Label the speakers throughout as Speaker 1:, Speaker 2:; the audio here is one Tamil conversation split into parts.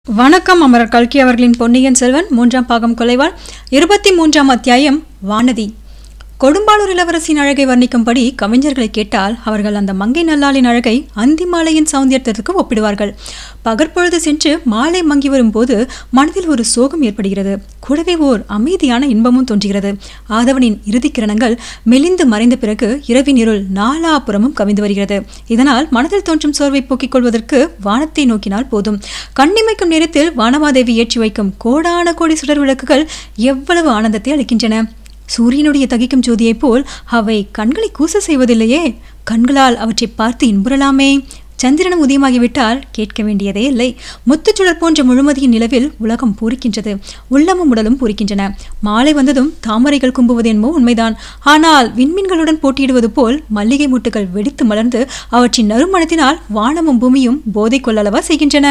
Speaker 1: வணக்கம் அமரர் கல்கி அவர்களின் பொன்னியின் செல்வன் மூன்றாம் பாகம் கொலைவாள் இருபத்தி மூன்றாம் அத்தியாயம் வானதி கொடும்பாளூர் இளவரசின் அழகை வர்ணிக்கும்படி கவிஞர்களை கேட்டால் அவர்கள் அந்த மங்கை நல்லாளின் அழகை அந்தி மாலையின் சௌந்தியத்திற்கு ஒப்பிடுவார்கள் பகற்பொழுது சென்று மாலை மங்கி வரும்போது மனதில் ஒரு சோகம் ஏற்படுகிறது கூடவே ஓர் அமைதியான இன்பமும் தோன்றுகிறது ஆதவனின் இறுதிக் கிரணங்கள் மெலிந்து மறைந்த பிறகு இரவின் இருள் நாலாபுறமும் கவிந்து வருகிறது இதனால் மனதில் தோன்றும் சோர்வை போக்கிக் கொள்வதற்கு வானத்தை நோக்கினால் போதும் கண்ணிமைக்கும் நேரத்தில் வானமாதேவி ஏற்றி வைக்கும் கோடான கோடி சுடர் விளக்குகள் எவ்வளவு ஆனந்தத்தை அளிக்கின்றன சூரியனுடைய தகிக்கும் ஜோதியைப் போல் அவை கண்களை கூச செய்வதில்லையே கண்களால் அவற்றை பார்த்து இன்புறலாமே சந்திரனும் உதயமாகிவிட்டால் கேட்க வேண்டியதே இல்லை முத்துச்சுடர் போன்ற முழுமதியின் நிலவில் உலகம் பூரிக்கின்றது உள்ளமும் உடலும் பூரிக்கின்றன மாலை வந்ததும் தாமரைகள் கும்புவது என்போ உண்மைதான் ஆனால் விண்மீன்களுடன் போட்டியிடுவது போல் மல்லிகை முட்டுகள் வெடித்து மலர்ந்து அவற்றின் நறுமணத்தினால் வானமும் பூமியும் போதை கொள்ளளவா செய்கின்றன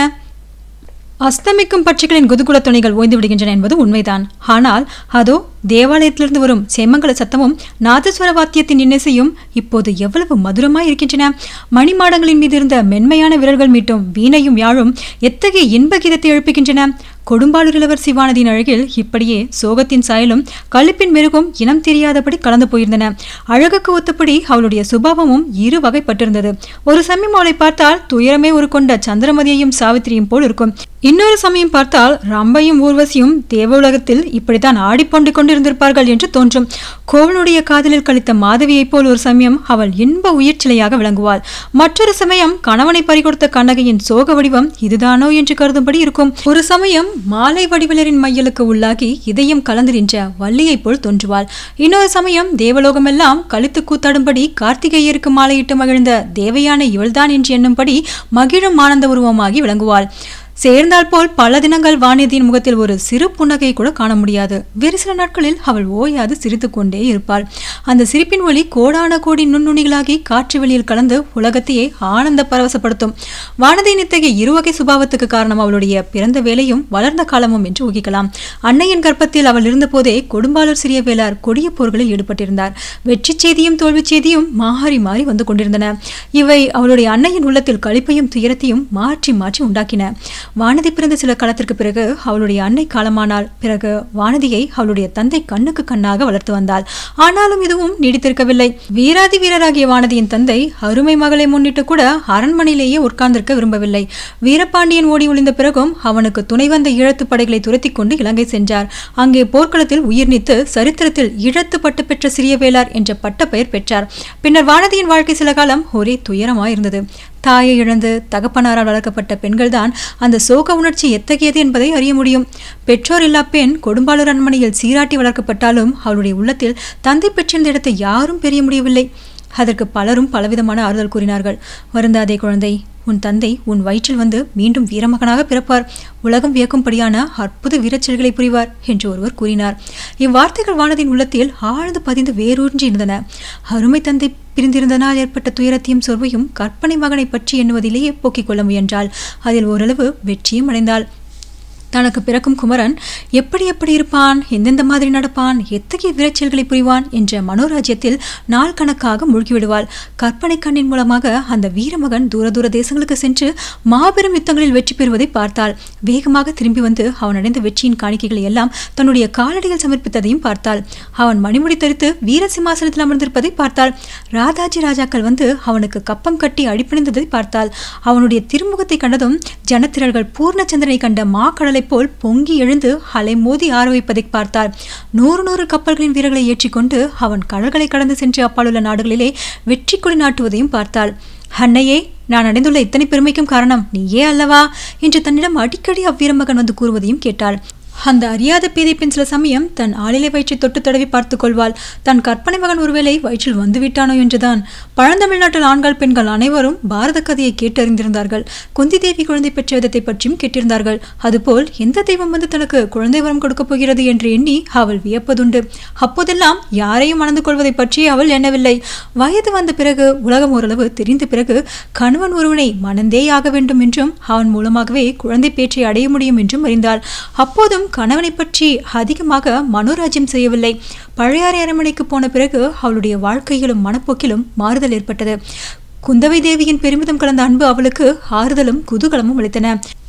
Speaker 1: அஸ்தமிக்கும் பட்சிகளின் குதுகுல துணிகள் ஓய்ந்து விடுகின்றன என்பது உண்மைதான் ஆனால் அதோ தேவாலயத்திலிருந்து வரும் செம்மங்கல சத்தமும் நாதஸ்வர வாத்தியத்தின் இன்னிசையும் இப்போது எவ்வளவு மதுரமாய் இருக்கின்றன மணிமாடங்களின் மீது இருந்த மென்மையான விரல்கள் மீட்டும் வீணையும் யாழும் எத்தகைய இன்ப கீதத்தை எழுப்புகின்றன கொடும்பாளூர் இளவர் சிவானதியின் அழகில் இப்படியே சோகத்தின் சாயலும் கழிப்பின் மெருகும் இனம் தெரியாதபடி கலந்து போயிருந்தன அழகுக்கு ஒத்தபடி அவளுடைய சுபாவமும் இரு வகைப்பட்டிருந்தது ஒரு சமயம் அவளை பார்த்தால் துயரமே ஒரு கொண்ட சந்திரமதியையும் சாவித்திரியும் போல் இருக்கும் இன்னொரு சமயம் பார்த்தால் ரம்பையும் ஊர்வசியும் தேவ உலகத்தில் இப்படித்தான் ஆடிப்பொண்டு கொண்டிருந்திருப்பார்கள் என்று தோன்றும் கோவனுடைய காதலில் கழித்த மாதவியைப் போல் ஒரு சமயம் அவள் இன்ப உயிர்ச்சிலையாக விளங்குவாள் மற்றொரு சமயம் கணவனை பறிகொடுத்த கண்ணகையின் சோக வடிவம் இதுதானோ என்று கருதும்படி இருக்கும் ஒரு சமயம் மாலை வடிவலரின் மையலுக்கு உள்ளாகி இதயம் கலந்து நின்ற வள்ளியைப் போல் தோன்றுவாள் இன்னொரு சமயம் தேவலோகமெல்லாம் கழித்து கூத்தாடும்படி கார்த்திகேயருக்கு மாலையிட்டு மகிழ்ந்த தேவையான இவள்தான் என்று எண்ணும்படி மகிழும் ஆனந்த உருவமாகி விளங்குவாள் சேர்ந்தால் போல் பல தினங்கள் வாணியத்தின் முகத்தில் ஒரு சிறு புன்னகை கூட காண முடியாது வேறு சில நாட்களில் அவள் ஓயாது சிரித்து கொண்டே இருப்பாள் அந்த சிரிப்பின் ஒளி கோடான கோடி நுண்ணுணிகளாகி காற்று வெளியில் கலந்து உலகத்தையே ஆனந்த பரவசப்படுத்தும் வானதியின் இத்தகைய இருவகை சுபாவத்துக்கு காரணம் அவளுடைய பிறந்த வேலையும் வளர்ந்த காலமும் என்று ஊகிக்கலாம் அன்னையின் கர்ப்பத்தில் அவள் இருந்தபோதே கொடும்பாளூர் சிறிய வேளார் கொடிய போர்களில் ஈடுபட்டிருந்தார் வெற்றி செய்தியும் தோல்வி செய்தியும் மாறி மாறி வந்து கொண்டிருந்தன இவை அவளுடைய அன்னையின் உள்ளத்தில் களிப்பையும் துயரத்தையும் மாற்றி மாற்றி உண்டாக்கின வானதி பிறந்த சில காலத்திற்கு பிறகு அவளுடைய அன்னை காலமானாள் பிறகு வானதியை அவளுடைய தந்தை கண்ணுக்கு கண்ணாக வளர்த்து வந்தாள் ஆனாலும் இதுவும் நீடித்திருக்கவில்லை வீராதி வீரராகிய வானதியின் தந்தை அருமை மகளை முன்னிட்டு கூட அரண்மனையிலேயே உட்கார்ந்திருக்க விரும்பவில்லை வீரபாண்டியன் ஓடி ஒளிந்த பிறகும் அவனுக்கு துணை வந்த ஈழத்து படைகளை துரத்தி கொண்டு இலங்கை சென்றார் அங்கே போர்க்களத்தில் உயிர் நீத்து சரித்திரத்தில் ஈழத்து பட்டு பெற்ற சிறிய வேளார் என்ற பட்ட பெயர் பெற்றார் பின்னர் வானதியின் வாழ்க்கை சில காலம் ஒரே துயரமாயிருந்தது தாயை இழந்து தகப்பனாரால் வளர்க்கப்பட்ட பெண்கள்தான் அந்த சோக உணர்ச்சி எத்தகையது என்பதை அறிய முடியும் பெற்றோர் இல்லா பெண் கொடும்பாளூர் அரண்மனையில் சீராட்டி வளர்க்கப்பட்டாலும் அவளுடைய உள்ளத்தில் தந்தை பெற்றிருந்த இடத்தை யாரும் பெரிய முடியவில்லை அதற்கு பலரும் பலவிதமான ஆறுதல் கூறினார்கள் வருந்தாதே குழந்தை உன் தந்தை உன் வயிற்றில் வந்து மீண்டும் வீரமகனாக பிறப்பார் உலகம் வியக்கும்படியான அற்புத வீரச்செயல்களை புரிவார் என்று ஒருவர் கூறினார் இவ்வார்த்தைகள் வானதின் உள்ளத்தில் ஆழ்ந்து பதிந்து வேரூன்றி இருந்தன அருமை தந்தை பிரிந்திருந்தனால் ஏற்பட்ட துயரத்தையும் சொர்வையும் கற்பனை மகனை பற்றி எண்ணுவதிலேயே போக்கிக் கொள்ள முயன்றாள் அதில் ஓரளவு வெற்றியும் அடைந்தாள் தனக்கு பிறக்கும் குமரன் எப்படி எப்படி இருப்பான் எந்தெந்த மாதிரி நடப்பான் எத்தகைய விரைச்சல்களை புரிவான் என்ற மனோராஜ்யத்தில் நாள் கணக்காக மூழ்கிவிடுவாள் கற்பனை கண்ணின் மூலமாக அந்த வீரமகன் தூர தூர தேசங்களுக்கு சென்று மாபெரும் யுத்தங்களில் வெற்றி பெறுவதை பார்த்தாள் வேகமாக திரும்பி வந்து அவன் அடைந்த வெற்றியின் காணிக்கைகளை எல்லாம் தன்னுடைய காலடியில் சமர்ப்பித்ததையும் பார்த்தாள் அவன் மணிமுடி தரித்து வீர சிம்மாசனத்தில் அமர்ந்திருப்பதை பார்த்தாள் ராதாஜி ராஜாக்கள் வந்து அவனுக்கு கப்பம் கட்டி அடிப்பணிந்ததை பார்த்தாள் அவனுடைய திருமுகத்தை கண்டதும் ஜனத்திரர்கள் பூர்ணச்சந்திரனை கண்ட மாக்கடலை கப்பலை போல் பொங்கி எழுந்து அலை மோதி ஆற வைப்பதை பார்த்தார் நூறு நூறு கப்பல்களின் வீரர்களை ஏற்றிக்கொண்டு அவன் கடல்களை கடந்து சென்று அப்பாலுள்ள நாடுகளிலே வெற்றி கொடி நாட்டுவதையும் பார்த்தாள் அன்னையே நான் அடைந்துள்ள இத்தனை பெருமைக்கும் காரணம் நீயே அல்லவா என்று தன்னிடம் அடிக்கடி அவ்வீரமகன் வந்து கூறுவதையும் கேட்டாள் அந்த அறியாத பேதைப்பின் சில சமயம் தன் ஆளிலை வயிற்றை தொட்டு தடவி பார்த்து கொள்வாள் தன் கற்பனை மகன் ஒருவேளை வயிற்றில் வந்துவிட்டானோ என்றுதான் பழந்தமிழ்நாட்டில் ஆண்கள் பெண்கள் அனைவரும் பாரத கதையை கேட்டு அறிந்திருந்தார்கள் குந்தி தேவி குழந்தை பெற்ற விதத்தை பற்றியும் கேட்டிருந்தார்கள் அதுபோல் எந்த தெய்வம் வந்து தனக்கு குழந்தை வரம் கொடுக்கப் போகிறது என்று எண்ணி அவள் வியப்பதுண்டு அப்போதெல்லாம் யாரையும் மணந்து கொள்வதை பற்றி அவள் எண்ணவில்லை வயது வந்த பிறகு உலகம் ஓரளவு தெரிந்த பிறகு கணவன் ஒருவனை மணந்தே ஆக வேண்டும் என்றும் அவன் மூலமாகவே குழந்தை பேற்றை அடைய முடியும் என்றும் அறிந்தாள் அப்போதும் கணவனை பற்றி அதிகமாக மனோராஜ்யம் செய்யவில்லை பழையாறை அரண்மனைக்கு போன பிறகு அவளுடைய வாழ்க்கையிலும் மனப்போக்கிலும் மாறுதல் ஏற்பட்டது குந்தவை தேவியின் பெருமிதம் கலந்த அன்பு அவளுக்கு ஆறுதலும் குதூகலமும் அளித்தன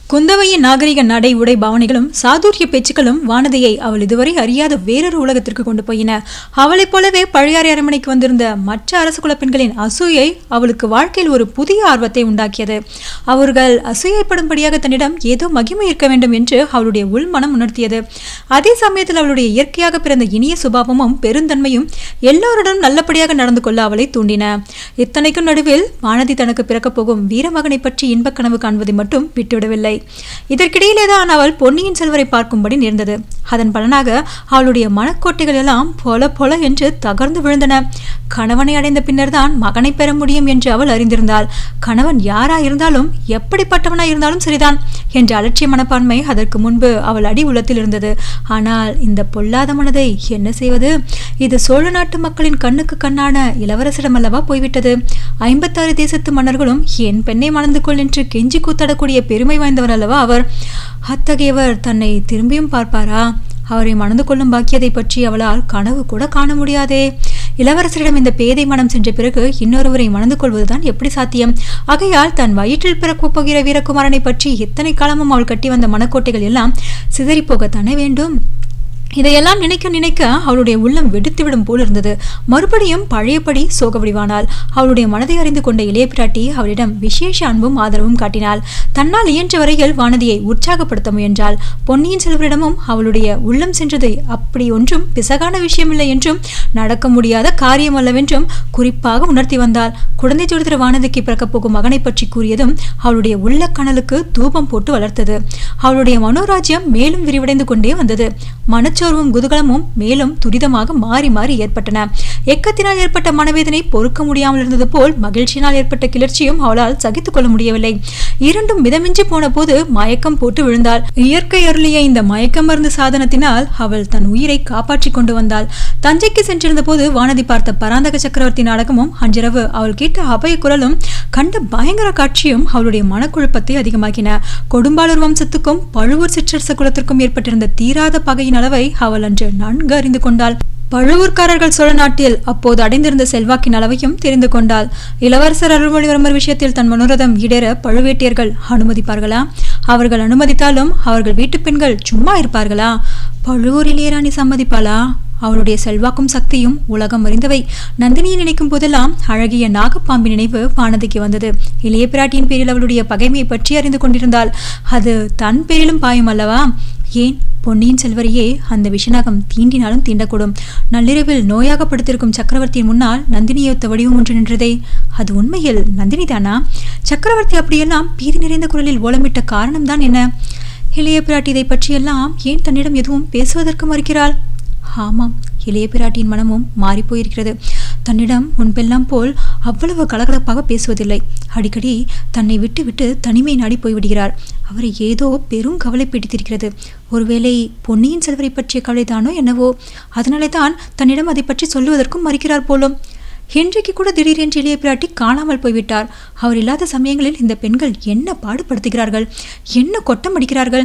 Speaker 1: குந்தவையின் நாகரிக நடை உடை பாவனைகளும் சாதுரிய பேச்சுக்களும் வானதியை அவள் இதுவரை அறியாத வேறொரு உலகத்திற்கு கொண்டு போயின அவளைப் போலவே பழையாறை அரண்மனைக்கு வந்திருந்த மற்ற அரச குல பெண்களின் அசூயை அவளுக்கு வாழ்க்கையில் ஒரு புதிய ஆர்வத்தை உண்டாக்கியது அவர்கள் அசூயைப்படும்படியாக தன்னிடம் ஏதோ மகிமை இருக்க வேண்டும் என்று அவளுடைய உள்மனம் உணர்த்தியது அதே சமயத்தில் அவளுடைய இயற்கையாக பிறந்த இனிய சுபாவமும் பெருந்தன்மையும் எல்லோருடனும் நல்லபடியாக நடந்து கொள்ள அவளை தூண்டின இத்தனைக்கும் நடுவில் வானதி தனக்கு பிறக்கப் போகும் வீரமகனை பற்றி இன்பக் கனவு காண்பதை மட்டும் விட்டுவிடவில்லை இதற்கிடையிலேதான் அவள் பொன்னியின் செல்வரை பார்க்கும்படி நேர்ந்தது அதன் பலனாக அவளுடைய மனக்கோட்டைகள் எல்லாம் பொல பொல என்று தகர்ந்து விழுந்தன கணவனை அடைந்த பின்னர்தான் மகனை பெற முடியும் என்று அவள் அறிந்திருந்தாள் கணவன் யாரா இருந்தாலும் எப்படிப்பட்டவனா இருந்தாலும் சரிதான் என்ற அலட்சிய மனப்பான்மை அதற்கு முன்பு அவள் அடி உள்ளத்தில் இருந்தது ஆனால் இந்த பொல்லாத மனதை என்ன செய்வது இது சோழ நாட்டு மக்களின் கண்ணுக்கு கண்ணான இளவரசிடம் அல்லவா போய்விட்டது ஐம்பத்தாறு தேசத்து மன்னர்களும் என் பெண்ணை மணந்து கொள் என்று கெஞ்சி கூத்தாடக்கூடிய பெருமை வாய்ந்தவர் அல்லவா அவர் அத்தகையவர் தன்னை திரும்பியும் பார்ப்பாரா அவரை மணந்து கொள்ளும் பாக்கியதை பற்றி அவளால் கனவு கூட காண முடியாதே இளவரசரிடம் இந்த பேதை மனம் சென்ற பிறகு இன்னொருவரை மணந்து கொள்வதுதான் எப்படி சாத்தியம் ஆகையால் தன் வயிற்றில் பிறக்கப் போகிற வீரகுமாரனை பற்றி இத்தனை காலமும் அவள் கட்டி வந்த மனக்கோட்டைகள் எல்லாம் சிதறிப்போகத்தானே வேண்டும் இதையெல்லாம் நினைக்க நினைக்க அவளுடைய உள்ளம் வெடித்துவிடும் போல் இருந்தது மறுபடியும் பழையபடி சோக வடிவானாள் அவளுடைய மனதை அறிந்து கொண்ட இளைய பிராட்டி அவளிடம் விசேஷ அன்பும் ஆதரவும் காட்டினாள் தன்னால் இயன்ற வரையில் வானதியை உற்சாகப்படுத்த முயன்றாள் பொன்னியின் செல்வரிடமும் அவளுடைய உள்ளம் சென்றது அப்படி ஒன்றும் பிசகான விஷயமில்லை என்றும் நடக்க முடியாத காரியம் அல்லவென்றும் குறிப்பாக உணர்த்தி வந்தாள் குழந்தை ஜோதிடர் வானதிக்கு பிறக்கப் போகும் மகனை பற்றி கூறியதும் அவளுடைய உள்ள கனலுக்கு தூபம் போட்டு வளர்த்தது அவளுடைய மனோராஜ்யம் மேலும் விரிவடைந்து கொண்டே வந்தது மனச்சோர்வும் குதூகலமும் மேலும் துரிதமாக மாறி மாறி ஏற்பட்டன எக்கத்தினால் ஏற்பட்ட மனவேதனை பொறுக்க முடியாமல் இருந்தது போல் மகிழ்ச்சியினால் ஏற்பட்ட கிளர்ச்சியும் அவளால் சகித்துக் கொள்ள முடியவில்லை இரண்டும் மிதமின்றி போன போது மயக்கம் போட்டு விழுந்தாள் இயற்கை அருளிய இந்த மயக்கம் மருந்து சாதனத்தினால் அவள் தன் உயிரை காப்பாற்றிக் கொண்டு வந்தாள் தஞ்சைக்கு சென்றிருந்த போது வானதி பார்த்த பராந்தக சக்கரவர்த்தி நாடகமும் அன்றிரவு அவள் கேட்ட அபய குரலும் கண்ட பயங்கர காட்சியும் அவளுடைய மனக்குழப்பத்தை அதிகமாக்கின கொடும்பாளூர் வம்சத்துக்கும் பழுவூர் சிற்றரச குலத்திற்கும் ஏற்பட்டிருந்த தீராத பகையின் அளவை அவள் அன்று நன்கு அறிந்து கொண்டாள் பழுவூர்காரர்கள் சோழ நாட்டில் அப்போது அடைந்திருந்த செல்வாக்கின் அளவையும் தெரிந்து கொண்டாள் இளவரசர் அருள்மொழிவர்மர் விஷயத்தில் தன் மனோரதம் ஈடேற பழுவேட்டியர்கள் அனுமதிப்பார்களா அவர்கள் அனுமதித்தாலும் அவர்கள் வீட்டு பெண்கள் சும்மா இருப்பார்களா பழுவூர் இளையராணி சம்மதிப்பாளா அவளுடைய செல்வாக்கும் சக்தியும் உலகம் அறிந்தவை நந்தினியை நினைக்கும் போதெல்லாம் அழகிய நாகப்பாம்பின் நினைவு வானதிக்கு வந்தது இளைய பிராட்டியின் பேரில் அவளுடைய பகைமையை பற்றி அறிந்து கொண்டிருந்தாள் அது தன் பேரிலும் பாயும் அல்லவா ஏன் பொன்னியின் செல்வரையே அந்த விஷநாகம் தீண்டினாலும் தீண்டக்கூடும் நள்ளிரவில் நோயாக படுத்திருக்கும் சக்கரவர்த்தியின் முன்னால் நந்தினியொத்த வடிவம் ஒன்று நின்றதே அது உண்மையில் நந்தினிதானா சக்கரவர்த்தி அப்படியெல்லாம் பீதி நிறைந்த குரலில் ஓலமிட்ட காரணம்தான் என்ன இளைய பிராட்டி இதை பற்றியெல்லாம் ஏன் தன்னிடம் எதுவும் பேசுவதற்கு மறுக்கிறாள் ஆமாம் இளைய பிராட்டியின் மனமும் மாறிப்போயிருக்கிறது தன்னிடம் முன்பெல்லாம் போல் அவ்வளவு கலகலப்பாக பேசுவதில்லை அடிக்கடி தன்னை விட்டு விட்டு தனிமை நாடி போய்விடுகிறார் அவரை ஏதோ பெரும் கவலை பிடித்திருக்கிறது ஒருவேளை பொன்னியின் செல்வரை பற்றிய கவலைதானோ என்னவோ அதனாலே தான் தன்னிடம் அதை பற்றி சொல்லுவதற்கும் மறுக்கிறார் போலும் இன்றைக்கு கூட திடீரென்று இளைய பிராட்டி காணாமல் போய்விட்டார் அவர் இல்லாத சமயங்களில் இந்த பெண்கள் என்ன பாடுபடுத்துகிறார்கள் என்ன கொட்டம் அடிக்கிறார்கள்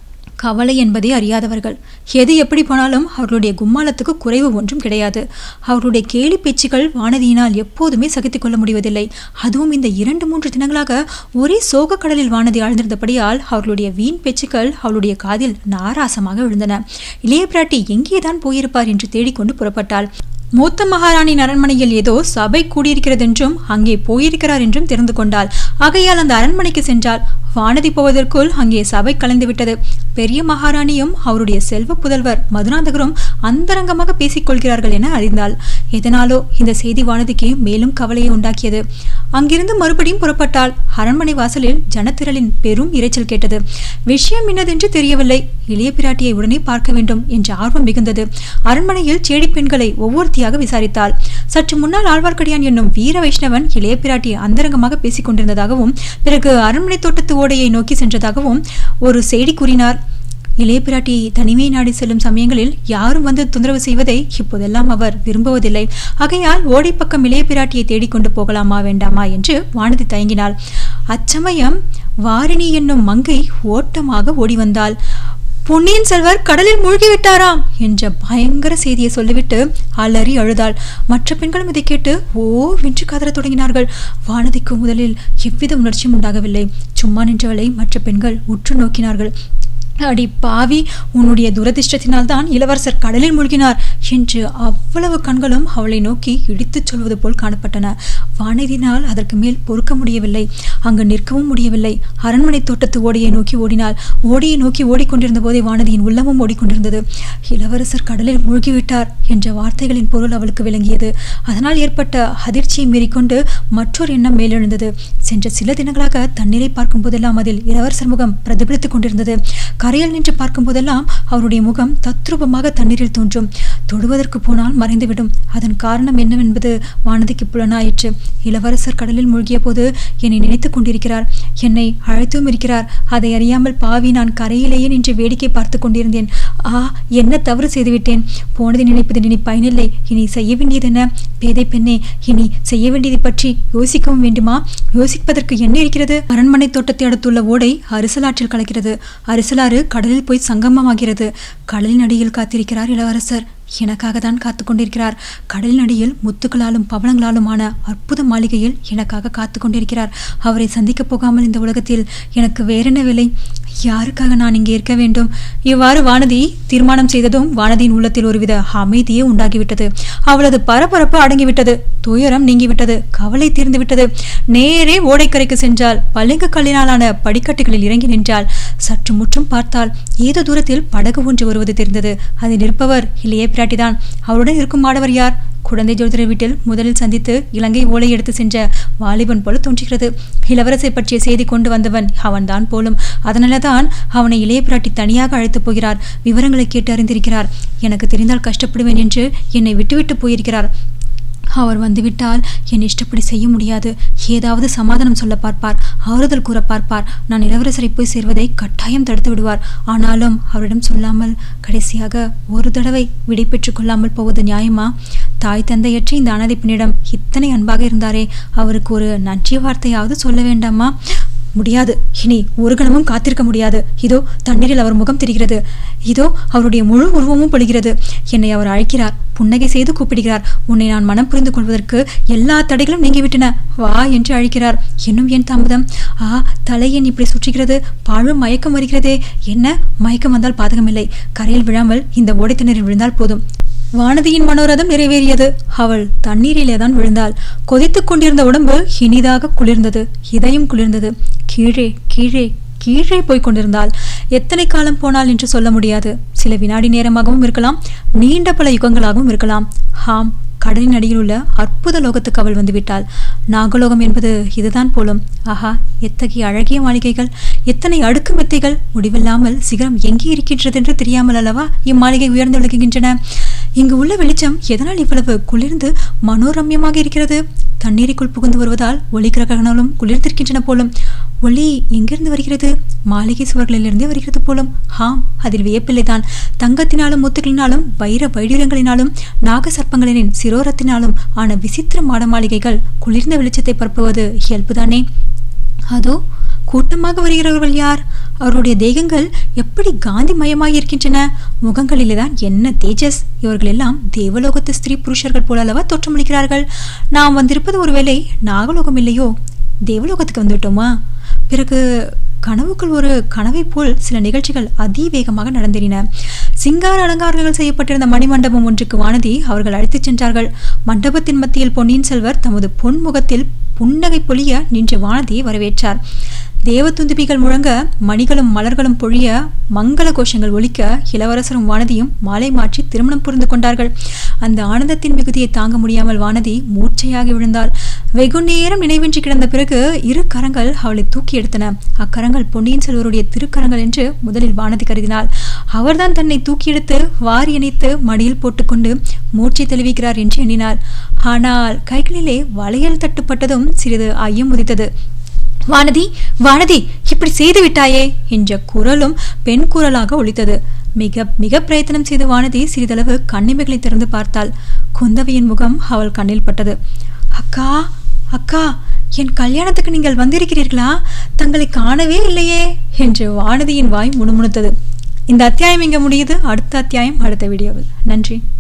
Speaker 1: கவலை என்பதை அறியாதவர்கள் எது எப்படி போனாலும் அவர்களுடைய கும்மாளத்துக்கு குறைவு ஒன்றும் கிடையாது அவர்களுடைய கேலி பேச்சுக்கள் வானதியினால் எப்போதுமே சகித்துக் கொள்ள முடிவதில்லை அதுவும் இந்த இரண்டு மூன்று தினங்களாக ஒரே சோக கடலில் வானதி ஆழ்ந்திருந்தபடியால் அவர்களுடைய வீண் பேச்சுக்கள் அவளுடைய காதில் நாராசமாக விழுந்தன இளைய பிராட்டி எங்கேதான் போயிருப்பார் என்று தேடிக்கொண்டு புறப்பட்டாள் மூத்த மகாராணியின் அரண்மனையில் ஏதோ சபை கூடியிருக்கிறதென்றும் அங்கே போயிருக்கிறார் என்றும் தெரிந்து கொண்டாள் ஆகையால் அந்த அரண்மனைக்கு சென்றாள் வானதி போவதற்குள் அங்கே சபை கலைந்துவிட்டது பெரிய மகாராணியும் அவருடைய செல்வ புதல்வர் மதுராந்தகரும் அந்தரங்கமாக பேசிக்கொள்கிறார்கள் என அறிந்தாள் எதனாலோ இந்த செய்தி வானதிக்கு மேலும் கவலையை உண்டாக்கியது அங்கிருந்து மறுபடியும் புறப்பட்டாள் அரண்மனை வாசலில் ஜனத்திரளின் பெரும் இரைச்சல் கேட்டது விஷயம் என்னதென்று தெரியவில்லை இளைய பிராட்டியை உடனே பார்க்க வேண்டும் என்ற ஆர்வம் மிகுந்தது அரண்மனையில் சேடி பெண்களை ஒவ்வொருத்தியாக விசாரித்தாள் சற்று முன்னால் ஆழ்வார்க்கடியான் என்னும் வீர வைஷ்ணவன் இளைய பிராட்டியை அந்தரங்கமாக பேசிக் கொண்டிருந்ததாகவும் பிறகு அரண்மனை தோட்டத்து ஓடையை நோக்கி சென்றதாகவும் ஒரு செய்தி கூறினார் இளைய பிராட்டி தனிமை நாடி செல்லும் சமயங்களில் யாரும் வந்து தொந்தரவு செய்வதை இப்போதெல்லாம் அவர் விரும்புவதில்லை ஆகையால் ஓடை பக்கம் இளைய பிராட்டியை தேடிக்கொண்டு போகலாமா வேண்டாமா என்று வானதி தயங்கினாள் அச்சமயம் வாரிணி என்னும் மங்கை ஓட்டமாக ஓடி வந்தாள் பொன்னியின் செல்வர் கடலில் மூழ்கிவிட்டாராம் என்ற பயங்கர செய்தியை சொல்லிவிட்டு அலறி அழுதாள் மற்ற பெண்களும் இதை கேட்டு ஓ வென்று கதறத் தொடங்கினார்கள் வானதிக்கு முதலில் எவ்வித உணர்ச்சியும் உண்டாகவில்லை சும்மா நின்றவளை மற்ற பெண்கள் உற்று நோக்கினார்கள் அடி பாவி உன்னுடைய துரதிர்ஷ்டத்தினால் தான் இளவரசர் கடலில் மூழ்கினார் என்று அவ்வளவு கண்களும் அவளை நோக்கி இடித்துச் சொல்வது போல் காணப்பட்டன வானதினால் அதற்கு மேல் பொறுக்க முடியவில்லை அங்கு நிற்கவும் முடியவில்லை அரண்மனை தோட்டத்து ஓடியை நோக்கி ஓடினாள் ஓடியை நோக்கி ஓடிக்கொண்டிருந்த போதே வானதியின் உள்ளமும் ஓடிக்கொண்டிருந்தது இளவரசர் கடலில் மூழ்கிவிட்டார் என்ற வார்த்தைகளின் பொருள் அவளுக்கு விளங்கியது அதனால் ஏற்பட்ட அதிர்ச்சியை மீறிக்கொண்டு மற்றொரு எண்ணம் மேலெழுந்தது சென்ற சில தினங்களாக தண்ணீரை பார்க்கும் போதெல்லாம் அதில் இளவரசர் முகம் பிரதிபலித்துக் கொண்டிருந்தது கரையில் நின்று பார்க்கும் போதெல்லாம் அவருடைய முகம் தத்ரூபமாக தண்ணீரில் தோன்றும் தொடுவதற்கு போனால் மறைந்துவிடும் அதன் காரணம் என்னவென்பது வானதிக்கு புலனாயிற்று இளவரசர் கடலில் மூழ்கிய போது என்னை நினைத்துக் கொண்டிருக்கிறார் என்னை அழைத்தும் இருக்கிறார் அதை அறியாமல் பாவி நான் கரையிலேயே நின்று வேடிக்கை பார்த்து கொண்டிருந்தேன் ஆ என்ன தவறு செய்துவிட்டேன் போனதை நினைப்பது நினை பயனில்லை இனி செய்ய வேண்டியது என்ன பேதை பெண்ணே இனி செய்ய வேண்டியதை பற்றி யோசிக்கவும் வேண்டுமா யோசிப்பதற்கு என்ன இருக்கிறது அரண்மனை தோட்டத்தை அடுத்துள்ள ஓடை அரிசலாற்றில் கலக்கிறது அரிசலாறு கடலில் போய் சங்கமமாகிறது கடலின் அடியில் காத்திருக்கிறார் இளவரசர் எனக்காக தான் காத்து கொண்டிருக்கிறார் கடலின் அடியில் முத்துக்களாலும் பவளங்களாலுமான அற்புத மாளிகையில் எனக்காக காத்து கொண்டிருக்கிறார் அவரை சந்திக்கப் போகாமல் இந்த உலகத்தில் எனக்கு வேறென்ன விலை யாருக்காக நான் இங்கே இருக்க வேண்டும் இவ்வாறு வானதி தீர்மானம் செய்ததும் வானதியின் உள்ளத்தில் ஒருவித அமைதியே உண்டாகிவிட்டது அவளது பரபரப்பு அடங்கிவிட்டது துயரம் நீங்கிவிட்டது கவலை தீர்ந்துவிட்டது நேரே ஓடைக்கரைக்கு சென்றால் பளிங்கு கல்லினாலான படிக்கட்டுகளில் இறங்கி நின்றாள் சற்று முற்றும் பார்த்தால் ஏதோ தூரத்தில் படகு ஒன்று வருவது தெரிந்தது அதில் இருப்பவர் இளைய பிராட்டிதான் அவருடன் இருக்கும் மாடவர் யார் குழந்தை ஜோதிடர் வீட்டில் முதலில் சந்தித்து இலங்கை ஓலை எடுத்து சென்ற வாலிபன் போல தோன்றுகிறது இளவரசை பற்றிய செய்தி கொண்டு வந்தவன் அவன்தான் போலும் அதனாலதான் அவனை இளைய பிராட்டி தனியாக அழைத்து போகிறார் விவரங்களை கேட்டு அறிந்திருக்கிறார் எனக்கு தெரிந்தால் கஷ்டப்படுவேன் என்று என்னை விட்டுவிட்டு போயிருக்கிறார் அவர் வந்துவிட்டால் என் இஷ்டப்படி செய்ய முடியாது ஏதாவது சமாதானம் சொல்ல பார்ப்பார் ஆறுதல் கூற பார்ப்பார் நான் இளவரசரை போய் சேர்வதை கட்டாயம் தடுத்து விடுவார் ஆனாலும் அவரிடம் சொல்லாமல் கடைசியாக ஒரு தடவை விடை பெற்றுக் கொள்ளாமல் போவது நியாயமா தாய் தந்தையற்ற இந்த அனாதை பெண்ணிடம் இத்தனை அன்பாக இருந்தாரே அவருக்கு ஒரு நன்றி வார்த்தையாவது சொல்ல வேண்டாமா முடியாது இனி ஒரு கணமும் காத்திருக்க முடியாது இதோ தண்ணீரில் அவர் முகம் தெரிகிறது இதோ அவருடைய முழு உருவமும் பொழிகிறது என்னை அவர் அழைக்கிறார் புன்னகை செய்து கூப்பிடுகிறார் உன்னை நான் மனம் புரிந்து கொள்வதற்கு எல்லா தடைகளும் நீங்கிவிட்டன வா என்று அழைக்கிறார் இன்னும் ஏன் தாமதம் ஆ தலை என் இப்படி சுற்றுகிறது பாழும் மயக்கம் வருகிறதே என்ன மயக்கம் வந்தால் பாதகமில்லை கரையில் விழாமல் இந்த ஓடைத்திணறில் விழுந்தால் போதும் வானதியின் மனோரதம் நிறைவேறியது அவள் தண்ணீரிலே தான் விழுந்தாள் கொதித்துக் கொண்டிருந்த உடம்பு இனிதாக குளிர்ந்தது இதயம் குளிர்ந்தது கீழே கீழே கீழே போய்க் கொண்டிருந்தாள் எத்தனை காலம் போனால் என்று சொல்ல முடியாது சில வினாடி நேரமாகவும் இருக்கலாம் நீண்ட பல யுகங்களாகவும் இருக்கலாம் ஹாம் கடலின் அடியில் உள்ள அற்புத லோகத்துக்கு அவள் வந்துவிட்டாள் நாகலோகம் என்பது இதுதான் போலும் ஆஹா எத்தகைய அழகிய மாளிகைகள் எத்தனை அடுக்கு மெத்தைகள் முடிவில்லாமல் சிகரம் எங்கே இருக்கின்றது என்று தெரியாமல் அல்லவா இம்மாளிகை உயர்ந்து விளங்குகின்றன இங்கு உள்ள வெளிச்சம் எதனால் இவ்வளவு குளிர்ந்து மனோரம்யமாக இருக்கிறது தண்ணீருக்குள் புகுந்து வருவதால் ஒளி கிரகணங்களும் குளிர்ந்திருக்கின்றன போலும் ஒளி எங்கிருந்து வருகிறது மாளிகை சுவர்களிலிருந்தே வருகிறது போலும் ஹாம் அதில் வியப்பில்லைதான் தங்கத்தினாலும் முத்துகளினாலும் வைர வைடூரியங்களினாலும் நாக சர்ப்பங்களின் சிரோரத்தினாலும் ஆன விசித்திர மாட மாளிகைகள் குளிர்ந்த வெளிச்சத்தை பரப்புவது இயல்புதானே அதோ கூட்டமாக வருகிறவர்கள் யார் அவருடைய தேகங்கள் எப்படி காந்தி மயமாகி இருக்கின்றன முகங்களிலே தான் என்ன தேஜஸ் இவர்கள் எல்லாம் தேவலோகத்து ஸ்திரீ புருஷர்கள் போல அல்லவா தோற்றமளிக்கிறார்கள் நாம் வந்திருப்பது ஒருவேளை நாகலோகம் இல்லையோ தேவலோகத்துக்கு வந்துவிட்டோமா பிறகு கனவுக்குள் ஒரு கனவை போல் சில நிகழ்ச்சிகள் அதிவேகமாக நடந்தேறின சிங்கார அலங்காரங்கள் செய்யப்பட்டிருந்த மணிமண்டபம் ஒன்றுக்கு வானதி அவர்கள் அழைத்துச் சென்றார்கள் மண்டபத்தின் மத்தியில் பொன்னியின் செல்வர் தமது பொன்முகத்தில் புன்னகை பொழிய நின்று வானதியை வரவேற்றார் தேவதுந்துபிகள் முழங்க மணிகளும் மலர்களும் பொழிய மங்கள கோஷங்கள் ஒலிக்க இளவரசரும் வானதியும் மாலை மாற்றி திருமணம் புரிந்து கொண்டார்கள் அந்த ஆனந்தத்தின் மிகுதியை தாங்க முடியாமல் வானதி மூர்ச்சையாகி விழுந்தாள் வெகு நேரம் நினைவின்றி கிடந்த பிறகு இரு கரங்கள் அவளை தூக்கி எடுத்தன அக்கரங்கள் பொன்னியின் செல்வருடைய திருக்கரங்கள் என்று முதலில் வானதி கருதினாள் அவர்தான் தன்னை தூக்கி எடுத்து வாரி இணைத்து மடியில் போட்டுக்கொண்டு மூச்சை தெளிவிக்கிறார் என்று எண்ணினாள் ஆனால் கைகளிலே வளையல் தட்டுப்பட்டதும் சிறிது ஐயம் உதித்தது வானதி வானதி இப்படி செய்து விட்டாயே என்ற குரலும் பெண் குரலாக ஒலித்தது மிக மிக பிரயத்தனம் செய்த வானதி சிறிதளவு கண்ணிமைகளை திறந்து பார்த்தாள் குந்தவையின் முகம் அவள் கண்ணில் பட்டது அக்கா அக்கா என் கல்யாணத்துக்கு நீங்கள் வந்திருக்கிறீர்களா தங்களை காணவே இல்லையே என்று வானதியின் வாய் முணுமுணுத்தது இந்த அத்தியாயம் இங்கே முடியுது அடுத்த அத்தியாயம் அடுத்த வீடியோவில் நன்றி